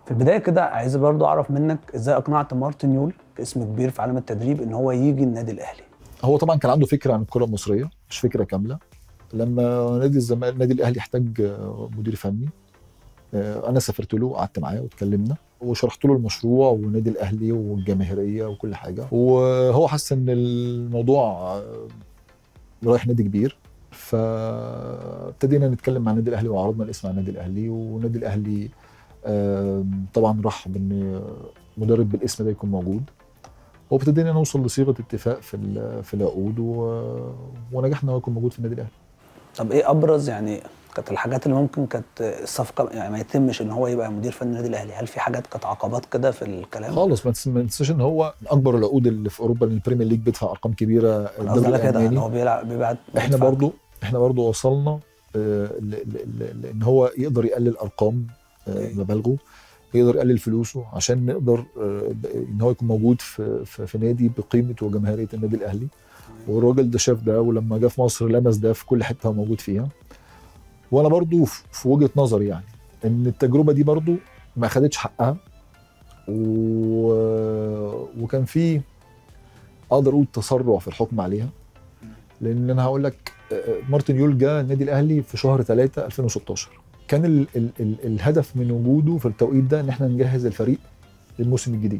في البدايه كده عايز برضو اعرف منك ازاي اقنعت مارتن يول كاسم كبير في عالم التدريب ان هو يجي النادي الاهلي هو طبعا كان عنده فكره عن الكره المصريه مش فكره كامله لما نادي الزمالك النادي الاهلي احتاج آه، مدير فني آه، انا سافرت له وقعدت معاه واتكلمنا وشرحت له المشروع والنادي الاهلي والجماهيريه وكل حاجه وهو حس ان الموضوع آه، رايح نادي كبير فابتدينا نتكلم مع النادي الاهلي وعرضنا الاسم على النادي الاهلي والنادي الاهلي آم، طبعا راح بان مدرب بالاسم ده يكون موجود وابتدينا نوصل لصيغه اتفاق في ال- في العقود و- ونجحنا ان هو يكون موجود في النادي الاهلي طب ايه ابرز يعني كانت الحاجات اللي ممكن كانت الصفقه يعني ما يتمش ان هو يبقى مدير فني النادي الاهلي هل في حاجات كانت عقبات كده في الكلام خالص ما تنس- ما تنساش ان هو من اكبر العقود اللي في اوروبا لان البريمير ليج بيدفع ارقام كبيره أنا قصدي على كده ان الألماني. هو بيلعب بيبعت احنا بيدفع. برضو احنا برضو وصلنا آه، ل- ل- ل- لان هو يقدر يقلل ارقام آه، أوكي. مبالغه يقدر يقلل فلوسه عشان نقدر آه، ان هو يكون موجود في في, في نادي بقيمه وجماهيريه النادي الاهلي والراجل ده شاف ده ولما جه في مصر لمس ده في كل حته هو موجود فيها وانا برضو في في وجهه نظري يعني ان التجربه دي برضو ما خدتش حقها و... وكان في اقدر اقول تسرع في الحكم عليها لان انا هقول لك آه، مارتن يول جه النادي الاهلي في شهر 3 2016 كان ال ال ال الهدف من وجوده في التوقيت ده ان احنا نجهز الفريق للموسم الجديد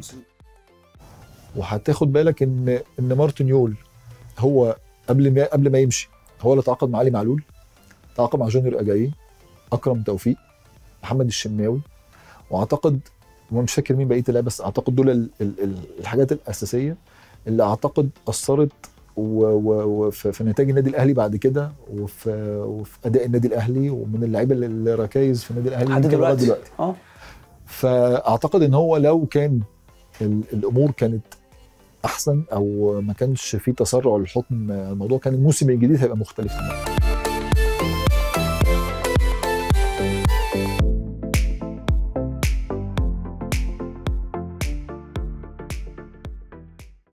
وهتاخد بالك ان ان مارتن يول هو قبل ما قبل ما يمشي هو اللي تعاقد مع علي معلول تعاقد مع جونيور اجايي اكرم توفيق محمد الشناوي واعتقد ومش فاكر مين بقيه اللعيبه بس اعتقد دول ال ال ال الحاجات الاساسيه اللي اعتقد اثرت و- و- وفي في نتائج النادي الاهلي بعد كده وفي وفي اداء النادي الاهلي ومن اللعيبه اللي- اللي ركايز في النادي الاهلي لحد يمكن لغاية دلوقتي اه فاعتقد ان هو لو كان ال- الامور كانت احسن او ما كانش في تسرع للحكم الموضوع كان الموسم الجديد هيبقى مختلف تماما